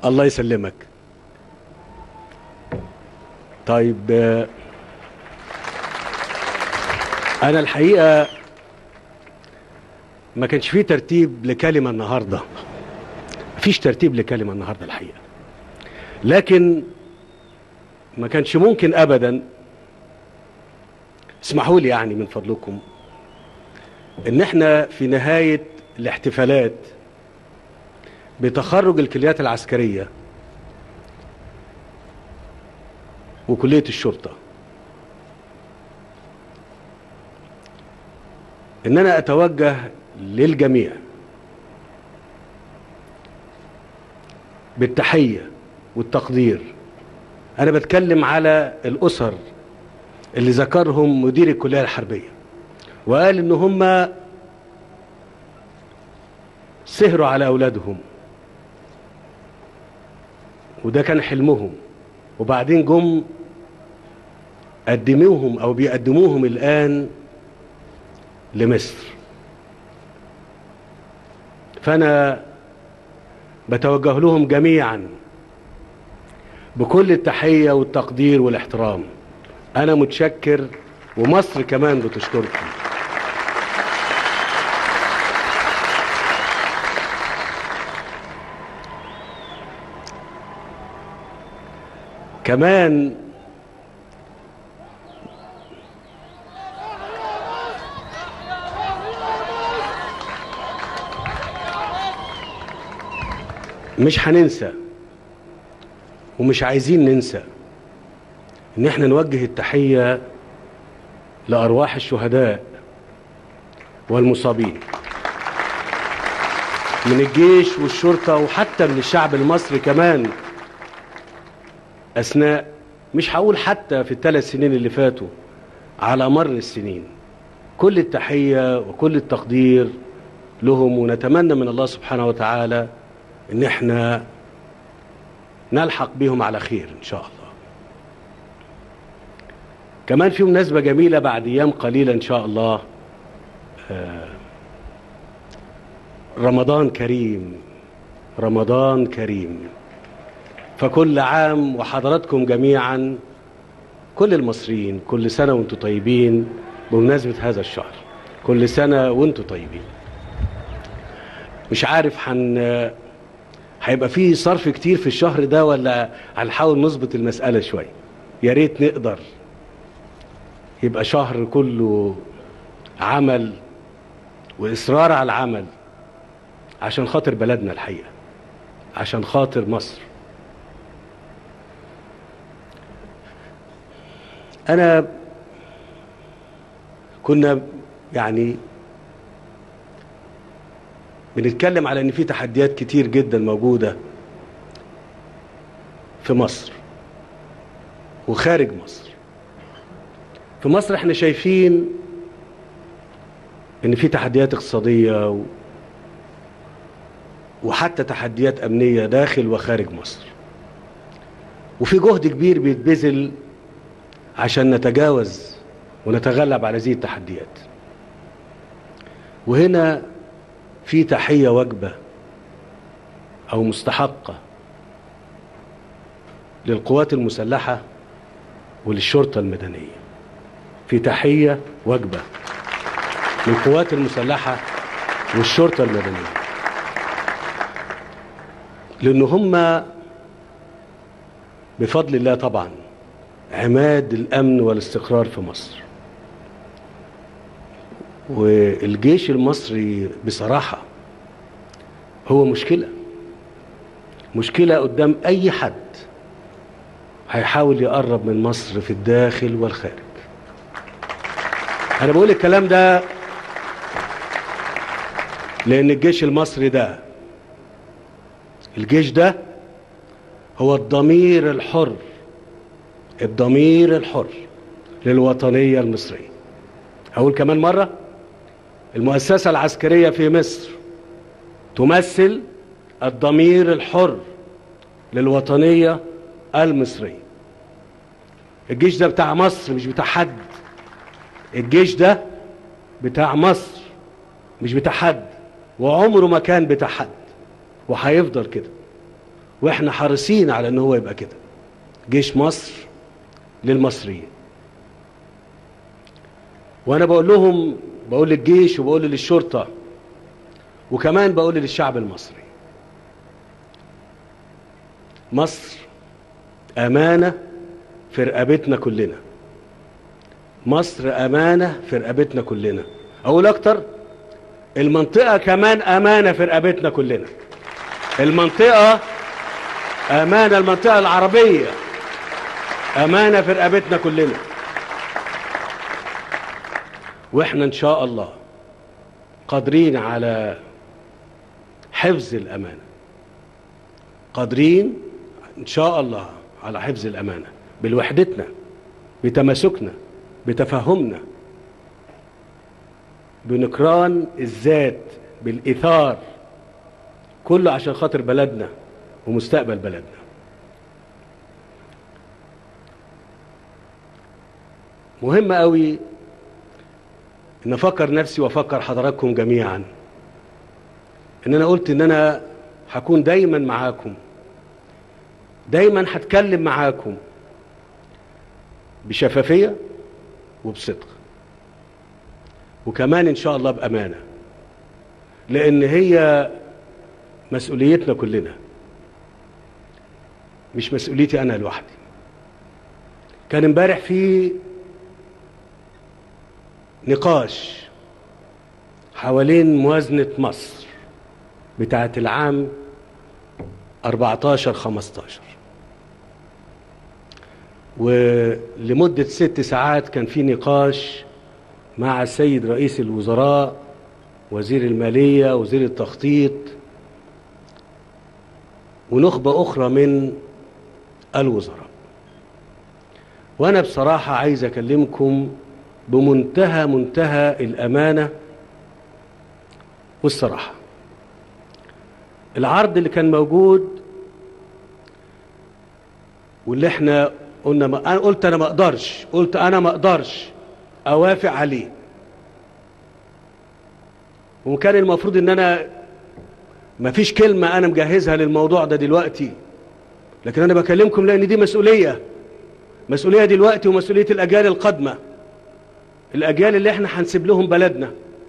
الله يسلمك طيب آه، انا الحقيقه ما كانش فيه ترتيب لكلمه النهارده مفيش ترتيب لكلمه النهارده الحقيقه لكن ما كانش ممكن ابدا اسمحوا لي يعني من فضلكم ان احنا في نهايه الاحتفالات بتخرج الكليات العسكريه وكليه الشرطه ان انا اتوجه للجميع بالتحيه والتقدير انا بتكلم على الاسر اللي ذكرهم مدير الكليه الحربيه وقال ان هم سهروا على اولادهم وده كان حلمهم وبعدين جم قدموهم او بيقدموهم الان لمصر فانا بتوجه لهم جميعا بكل التحيه والتقدير والاحترام انا متشكر ومصر كمان بتشكركم كمان مش هننسى ومش عايزين ننسى ان احنا نوجه التحية لارواح الشهداء والمصابين من الجيش والشرطة وحتى من الشعب المصري كمان اثناء مش هقول حتى في الثلاث سنين اللي فاتوا على مر السنين كل التحية وكل التقدير لهم ونتمنى من الله سبحانه وتعالى ان احنا نلحق بهم على خير ان شاء الله كمان في مناسبة جميلة بعد ايام قليلة ان شاء الله آه، رمضان كريم رمضان كريم فكل عام وحضراتكم جميعا كل المصريين كل سنة وانتم طيبين بمناسبة هذا الشهر كل سنة وانتم طيبين مش عارف هن هيبقى فيه صرف كتير في الشهر ده ولا هنحاول نظبط المسألة شوية يا ريت نقدر يبقى شهر كله عمل وإصرار على العمل عشان خاطر بلدنا الحقيقة عشان خاطر مصر أنا كنا يعني بنتكلم على ان في تحديات كتير جدا موجوده في مصر وخارج مصر في مصر احنا شايفين ان في تحديات اقتصاديه و... وحتى تحديات امنيه داخل وخارج مصر وفي جهد كبير بيتبذل عشان نتجاوز ونتغلب على هذه التحديات وهنا في تحية وجبة أو مستحقة للقوات المسلحة وللشرطة المدنية في تحية وجبة للقوات المسلحة والشرطة المدنية لأن هم بفضل الله طبعا عماد الأمن والاستقرار في مصر والجيش المصري بصراحة هو مشكلة مشكلة قدام أي حد هيحاول يقرب من مصر في الداخل والخارج أنا بقول الكلام ده لأن الجيش المصري ده الجيش ده هو الضمير الحر الضمير الحر للوطنية المصرية أقول كمان مرة المؤسسة العسكرية في مصر تمثل الضمير الحر للوطنية المصرية الجيش ده بتاع مصر مش بتاع حد الجيش ده بتاع مصر مش بتاع حد وعمره ما كان بتاع حد وهيفضل كده واحنا حريصين على ان هو يبقى كده جيش مصر للمصريين وانا بقول لهم بقول للجيش وبقول للشرطه وكمان بقول للشعب المصري مصر امانه في رقبتنا كلنا مصر امانه في رقبتنا كلنا اقول اكتر المنطقه كمان امانه في رقبتنا كلنا المنطقه امانه المنطقه العربيه امانه في رقبتنا كلنا واحنا ان شاء الله قادرين على حفظ الامانه قادرين ان شاء الله على حفظ الامانه بوحدتنا بتماسكنا بتفهمنا بنكران الذات بالايثار كله عشان خاطر بلدنا ومستقبل بلدنا مهم قوي ان افكر نفسي وافكر حضراتكم جميعا ان انا قلت ان انا هكون دايما معاكم دايما هتكلم معاكم بشفافيه وبصدق وكمان ان شاء الله بامانه لان هي مسؤوليتنا كلنا مش مسؤوليتي انا لوحدي كان امبارح في نقاش حوالين موازنة مصر بتاعت العام 14 15 ولمدة ست ساعات كان في نقاش مع السيد رئيس الوزراء وزير المالية وزير التخطيط ونخبة أخرى من الوزراء وأنا بصراحة عايز أكلمكم بمنتهى منتهى الأمانة والصراحة العرض اللي كان موجود واللي احنا قلنا ما انا قلت انا ما اقدرش قلت انا ما اقدرش اوافق عليه وكان المفروض ان انا ما فيش كلمة انا مجهزها للموضوع ده دلوقتي لكن انا بكلمكم لان دي مسؤولية مسؤولية دلوقتي ومسؤولية الاجيال القادمة الاجيال اللي احنا هنسيب لهم بلدنا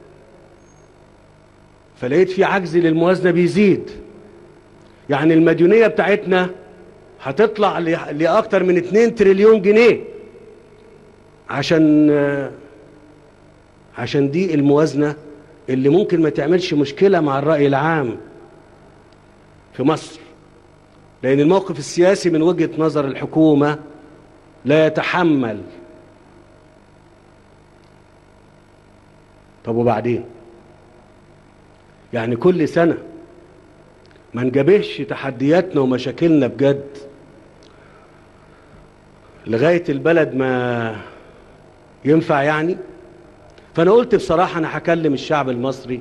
فلقيت في عجز للموازنة بيزيد يعني المديونية بتاعتنا هتطلع لأكتر من 2 تريليون جنيه عشان عشان دي الموازنة اللي ممكن ما تعملش مشكلة مع الرأي العام في مصر لأن الموقف السياسي من وجهة نظر الحكومة لا يتحمل طب وبعدين يعني كل سنة ما نجابهش تحدياتنا ومشاكلنا بجد لغاية البلد ما ينفع يعني فأنا قلت بصراحة أنا هكلم الشعب المصري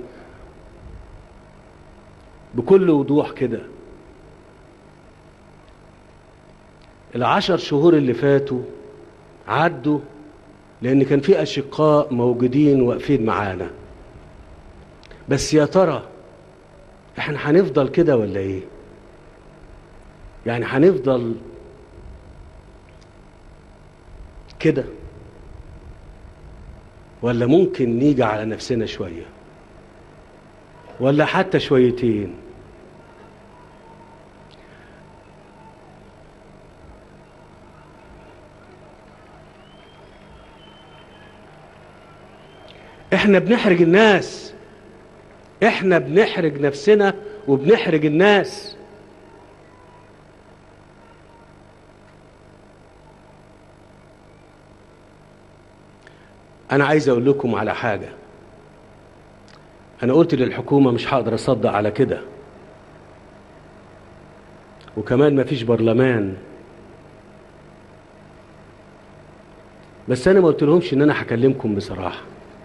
بكل وضوح كده العشر شهور اللي فاتوا عدوا لأن كان في أشقاء موجودين واقفين معانا بس يا ترى احنا هنفضل كده ولا ايه يعني هنفضل كده ولا ممكن نيجي على نفسنا شوية ولا حتى شويتين احنا بنحرج الناس احنا بنحرج نفسنا وبنحرج الناس انا عايز اقول لكم على حاجه انا قلت للحكومه مش هقدر اصدق على كده وكمان مفيش برلمان بس انا ما قلت لهمش ان انا هكلمكم بصراحه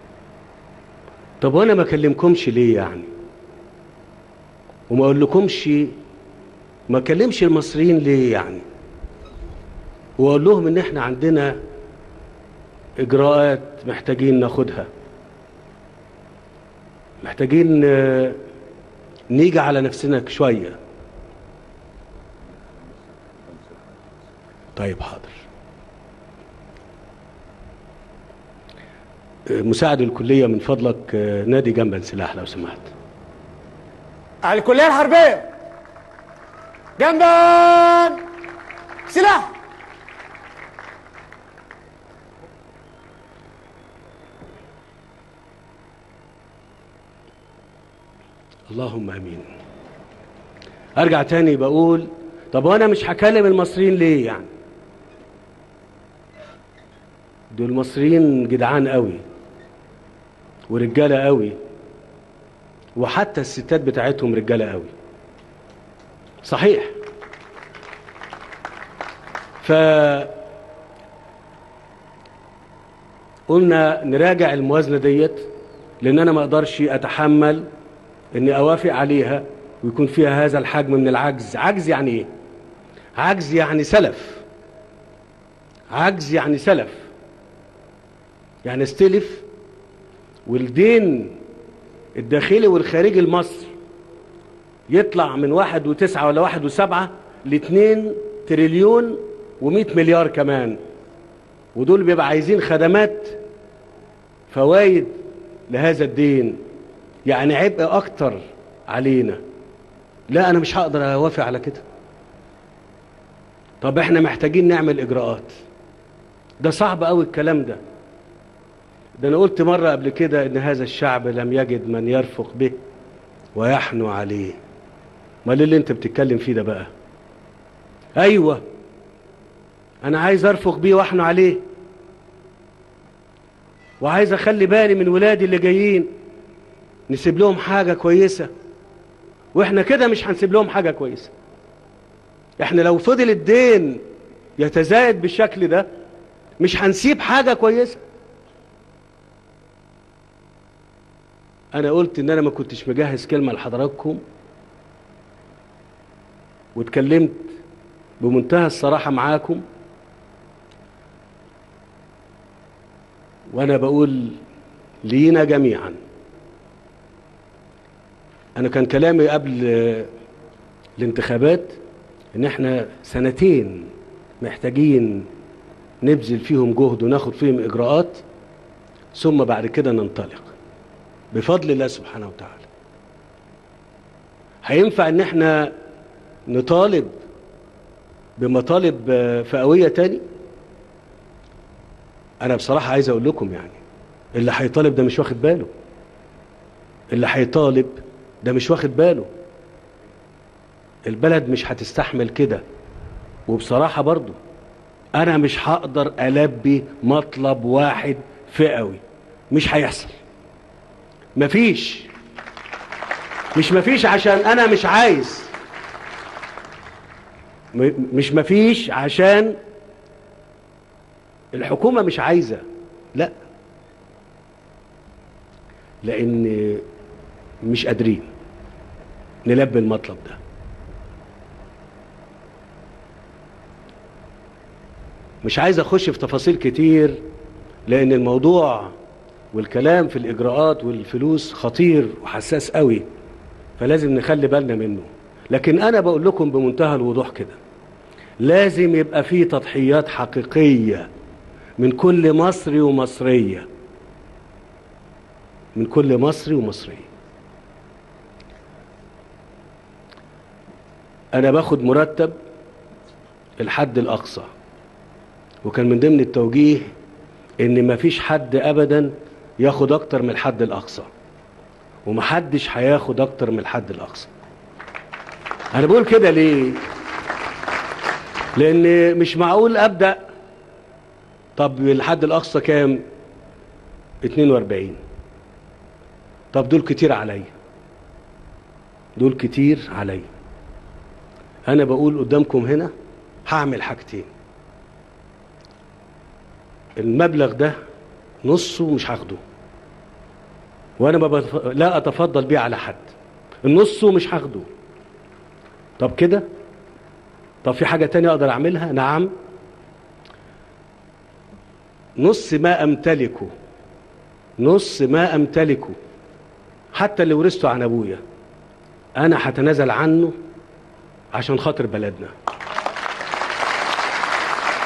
طب وانا ما اكلمكمش ليه يعني وما اقول لكمش ما اكلمش المصريين ليه يعني واقول لهم ان احنا عندنا اجراءات محتاجين ناخدها محتاجين نيجي على نفسنا شويه طيب حاضر مساعد الكلية من فضلك نادي جنبا سلاح لو سمحت الكلية الحربية جنبا سلاح اللهم امين ارجع تاني بقول طب وانا مش هكلم المصريين ليه يعني دول المصريين جدعان قوي ورجاله قوي وحتى الستات بتاعتهم رجاله قوي صحيح ف قلنا نراجع الموازنه ديت لان انا ما اقدرش اتحمل اني اوافق عليها ويكون فيها هذا الحجم من العجز عجز يعني ايه عجز يعني سلف عجز يعني سلف يعني استلف والدين الداخلي والخارجي لمصر يطلع من واحد وتسعة ولا واحد وسبعة لاتنين تريليون ومئة مليار كمان ودول بيبقى عايزين خدمات فوايد لهذا الدين يعني عبء اكتر علينا لا انا مش هقدر اوافق على كده طب احنا محتاجين نعمل اجراءات ده صعب قوي الكلام ده ده انا قلت مرة قبل كده ان هذا الشعب لم يجد من يرفق به ويحنو عليه امال اللي انت بتتكلم فيه ده بقى ايوه انا عايز ارفق بيه واحنو عليه وعايز اخلي بالي من ولادي اللي جايين نسيب لهم حاجة كويسة واحنا كده مش هنسيب لهم حاجة كويسة احنا لو فضل الدين يتزايد بالشكل ده مش هنسيب حاجة كويسة انا قلت ان انا ما كنتش مجهز كلمة لحضراتكم واتكلمت بمنتهى الصراحة معاكم وانا بقول لينا جميعا انا كان كلامي قبل الانتخابات ان احنا سنتين محتاجين نبذل فيهم جهد وناخد فيهم اجراءات ثم بعد كده ننطلق بفضل الله سبحانه وتعالى هينفع ان احنا نطالب بمطالب فئوية تاني انا بصراحة عايز اقول لكم يعني اللي هيطالب ده مش واخد باله اللي هيطالب ده مش واخد باله البلد مش هتستحمل كده وبصراحة برضو انا مش هقدر البي مطلب واحد فئوي مش هيحصل مفيش مش مفيش عشان انا مش عايز مش مفيش عشان الحكومة مش عايزة لا لان مش قادرين نلبي المطلب ده مش عايز اخش في تفاصيل كتير لان الموضوع والكلام في الاجراءات والفلوس خطير وحساس قوي فلازم نخلي بالنا منه لكن انا بقول لكم بمنتهى الوضوح كده لازم يبقى في تضحيات حقيقية من كل مصري ومصرية من كل مصري ومصرية انا باخد مرتب الحد الاقصى وكان من ضمن التوجيه ان مفيش حد ابدا ياخد اكتر من الحد الاقصى ومحدش هياخد اكتر من الحد الاقصى انا بقول كده ليه لان مش معقول ابدا طب الحد الاقصى كام 42 طب دول كتير عليا دول كتير عليا انا بقول قدامكم هنا هعمل حاجتين المبلغ ده نصه مش هاخده وانا ما بتف... لا اتفضل بيه على حد النصه مش هاخده طب كده طب في حاجة تانية اقدر اعملها نعم نص ما امتلكه نص ما امتلكه حتى اللي ورثته عن ابويا انا هتنازل عنه عشان خاطر بلدنا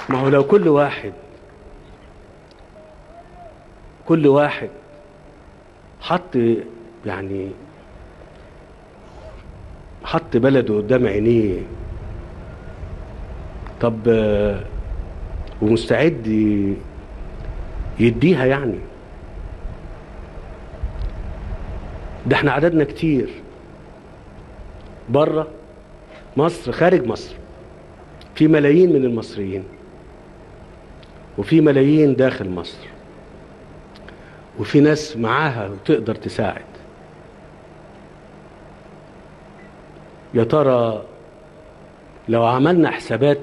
ما هو لو كل واحد كل واحد حط يعني حط بلده قدام عينيه طب آه، ومستعد ي- يديها يعني ده احنا عددنا كتير بره مصر خارج مصر في ملايين من المصريين وفي ملايين داخل مصر وفي ناس معاها وتقدر تساعد يا ترى لو عملنا حسابات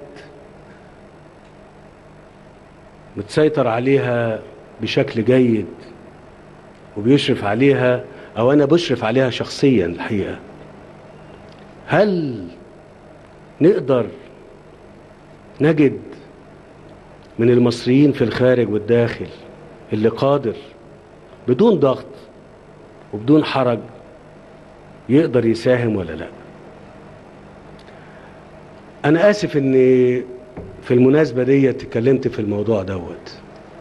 متسيطر عليها بشكل جيد وبيشرف عليها او انا بشرف عليها شخصيا الحقيقه هل نقدر نجد من المصريين في الخارج والداخل اللي قادر بدون ضغط وبدون حرج يقدر يساهم ولا لا انا اسف اني في المناسبة دي اتكلمت في الموضوع دوت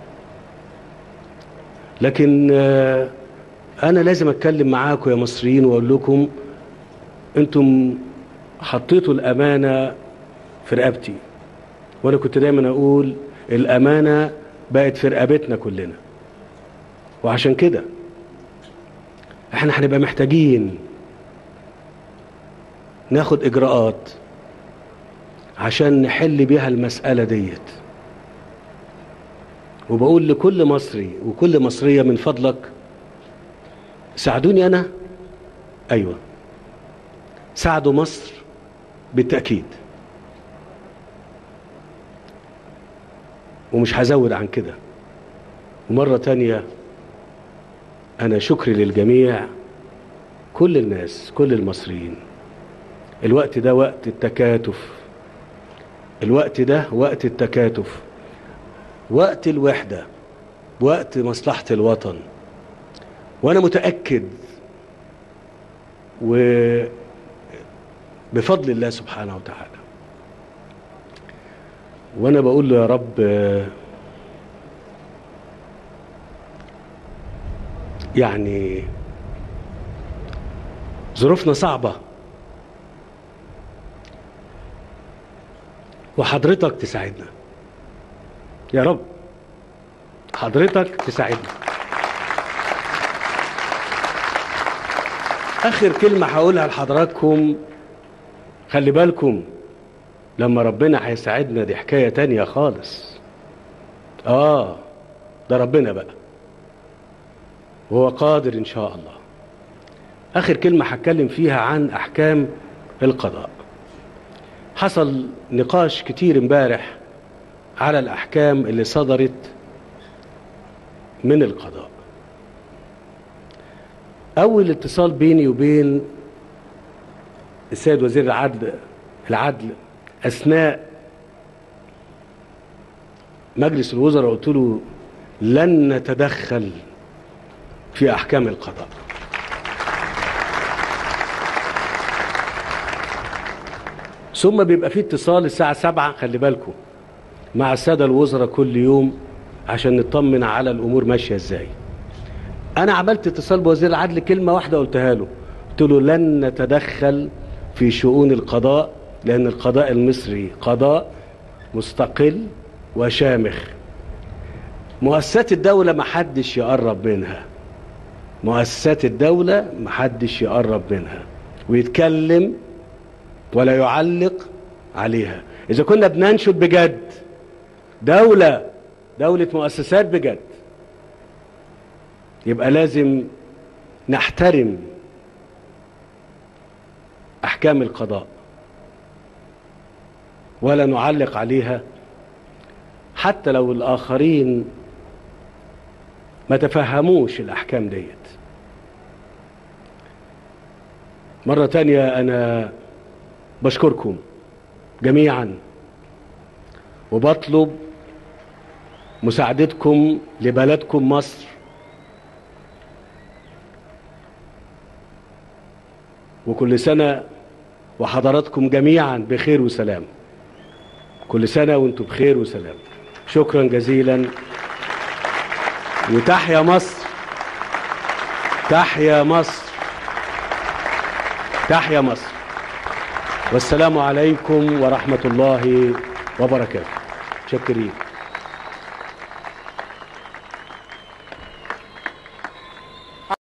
لكن آه، انا لازم اتكلم معاكم يا مصريين واقول لكم انتم حطيتوا الامانة في رقبتي وانا كنت دايما اقول الامانة بقت في رقبتنا كلنا وعشان كده احنا هنبقى محتاجين ناخد اجراءات عشان نحل بيها المسألة ديت وبقول لكل مصري وكل مصرية من فضلك ساعدوني أنا أيوة ساعدوا مصر بالتأكيد ومش هزود عن كده ومرة تانية أنا شكري للجميع كل الناس كل المصريين الوقت ده وقت التكاتف الوقت ده وقت التكاتف وقت الوحدة وقت مصلحة الوطن وأنا متأكد وبفضل الله سبحانه وتعالى وأنا بقول له يا رب آه، يعني ظروفنا صعبه وحضرتك تساعدنا يا رب حضرتك تساعدنا اخر كلمه هقولها لحضراتكم خلي بالكم لما ربنا هيساعدنا دي حكايه تانية خالص اه ده ربنا بقى وهو قادر ان شاء الله اخر كلمه هتكلم فيها عن احكام القضاء حصل نقاش كتير امبارح على الاحكام اللي صدرت من القضاء اول اتصال بيني وبين السيد وزير العدل العدل اثناء مجلس الوزراء قلت له لن نتدخل في احكام القضاء ثم بيبقى في اتصال الساعة سبعة خلي بالكم مع السادة الوزراء كل يوم عشان نطمن على الأمور ماشية ازاي أنا عملت اتصال بوزير العدل كلمة واحدة قلتها له قلت له لن نتدخل في شؤون القضاء لأن القضاء المصري قضاء مستقل وشامخ مؤسسات الدولة محدش يقرب منها مؤسسات الدولة محدش يقرب منها ويتكلم ولا يعلق عليها إذا كنا بننشد بجد دولة دولة مؤسسات بجد يبقى لازم نحترم أحكام القضاء ولا نعلق عليها حتى لو الآخرين ما تفهموش الأحكام ديت مرة تانية أنا بشكركم جميعا وبطلب مساعدتكم لبلدكم مصر وكل سنة وحضراتكم جميعا بخير وسلام كل سنة وانتم بخير وسلام شكرا جزيلا وتحيا مصر تحيا مصر تحيا مصر والسلام عليكم ورحمة الله وبركاته شكرين